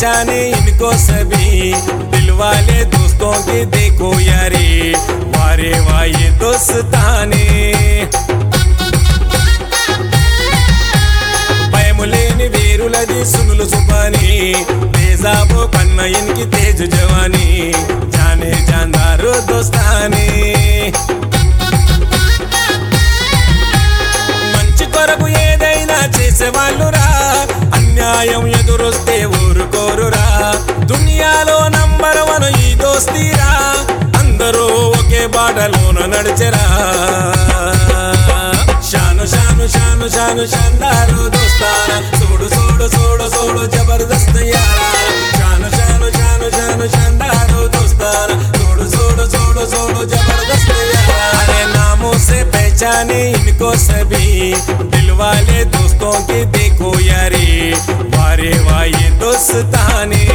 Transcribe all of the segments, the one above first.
पहचाने इनको सभी दिल वाले दोस्तों की देखो यारी वारे वाये दोस्ताने భయములేని వీరులది సునులు సుపాని తేజాబు కన్న ఇన్కి తేజు జవాని జానే జాందారు దోస్తాని మంచి కొరకు ఏదైనా చేసేవాళ్ళురా అన్యాయం ఎదురొస్తే ఊరుకోరురా దునియాలో నంబర్ వన్ ఈ దోస్తీరా అందరూ ఒకే బాటలోన నడిచెరా షాను షాను షాను షాను షాందారు దోస్తానా చూడు చూడు చూడు చూడు జబర్దస్త్ యారా షాను షాను షాను షాను షాందారు దోస్తానా చూడు చూడు చూడు చూడు జబర్దస్త్ यारा अरे नामों से पहचाने इनको सभी दिल वाले दोस्तों की देखो यारी वारे वाये दोस्ताने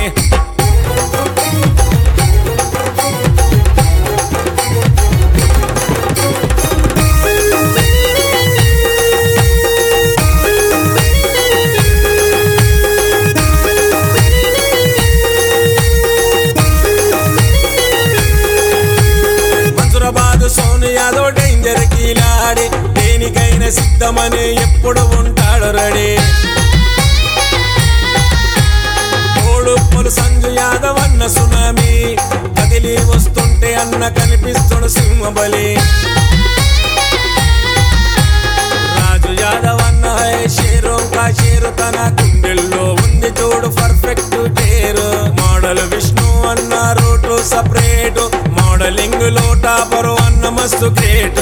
మన్సురాబాద్ సోను యాదవ్ డేంజర్ కీలాడి దేనికైనా సిద్ధమని ఎప్పుడు ఉంటాడు రెడీ ఓడుపులు సంజు యాదవ్ అన్న సునామీ కదిలి వస్తుంటే అన్న కనిపిస్తుడు సింహబలి రాజు యాదవ్ అన్న హై షేరు కా షేరు తన గుండెల్లో ఉంది చూడు పర్ఫెక్ట్ టేరు మోడల్ విష్ణు అన్న రోటు సపరేట్ మోడలింగ్ లో టాపరు అన్న మస్తు గ్రేట్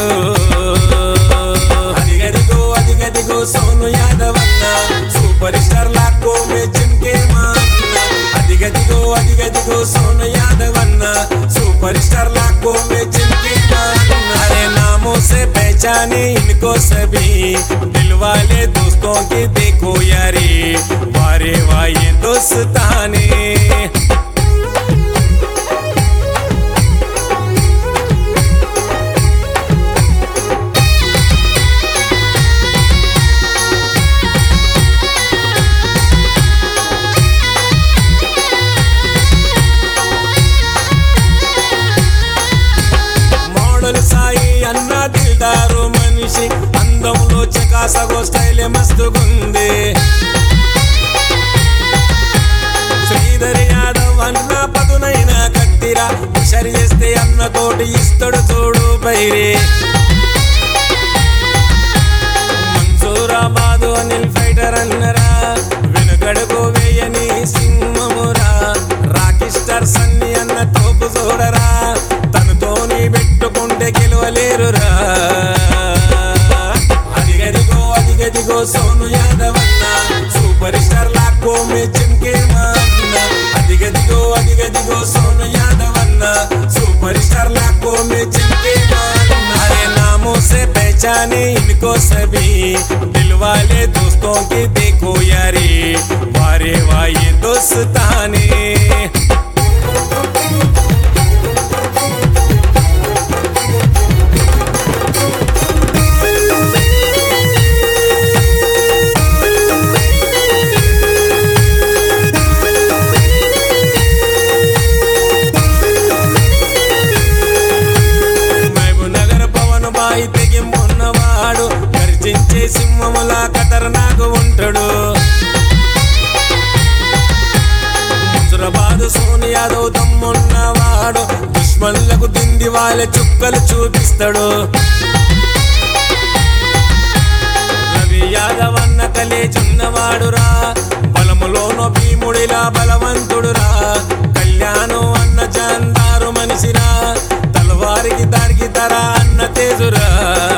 అదిగదిగో అదిగదిగో సోను యాదవ్ అన్న సూపర్ స్టార్ లాక్కో మే చింకే మా అన్న అదిగదిగో అదిగదిగో సోను యాదవ్ అన్న సూపర్ స్టార్ లాక్కో మే చింకే మా అన్న अरे नामों से पहचाने इनको सभी दिल वाले दोस्तों की देखो यारी वारे वाये दोस्ताने మోడల్ సాయి అన్న దిల్దారు మనిషి అందంలో చకాసగో స్టైల్ మస్తుగుంది శ్రీధర్ యాదవ్ అన్న పదునైన కత్తిరా హుషారు చేస్తే అన్న తోటి ఇస్తడు చూడు పైరి మన్సూరాబాదు అనిల్ ఫైటర్ అన్నరా వెనుకడుగు వేయని సింహమురా రాకి స్టార్ సన్ని అన్న తోపు చూడరా తనతోని పెట్టుకుంటే గెలవలేరురా అదిగదిగో అదిగదిగో సోను యాదవ్ అన్న సూపర్ స్టార్ లాక్కో మే చింకే మా అన్న అదిగదిగో అదిగదిగో సోను యాదవ్ అన్న సూపర్ స్టార్ లాక్కో మే చింకే మా అన్న अरे नामों से पहचाने इनको सभी दिल वाले दोस्तों की देखो यारी वारे वाये दोस्ताने మహబూబ్ నగర్ పవన్ బాయి తెగింపున్నవాడు గర్జించే సింహములా ఖతర్నాకు ఉంటాడు హుజరాబాద్ సోని యాదవ్ దమ్మున్నవాడు దుష్మన్లకు దిండి వాళ్ళ చుక్కలు చూపిస్తాడు రవి యాదవ్ అన్న కలేచున్నవాడురా బలములోనో భీముడిలా బలవంతుడురా కళ్యాణం అన్న జాందారు మనిషిరా తలవారికి దానికి తర అన్న తేజురా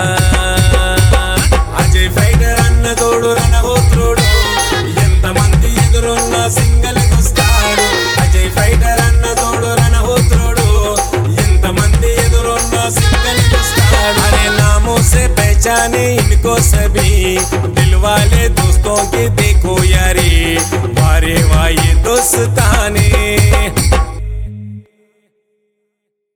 అజయ్ ఫైటర్ అన్న తోడు రణహోత్రుడు ఎంతమంది ఎదురున్న సింగల్ వస్తాడు అజయ్ ఫైటర్ అన్న తోడు రణహోత్రుడు ఎంతమంది ఎదురున్న సింగల్ వస్తాడు అరే నామోं से पहचाने इनको सभी दिल वाले दोस्तों की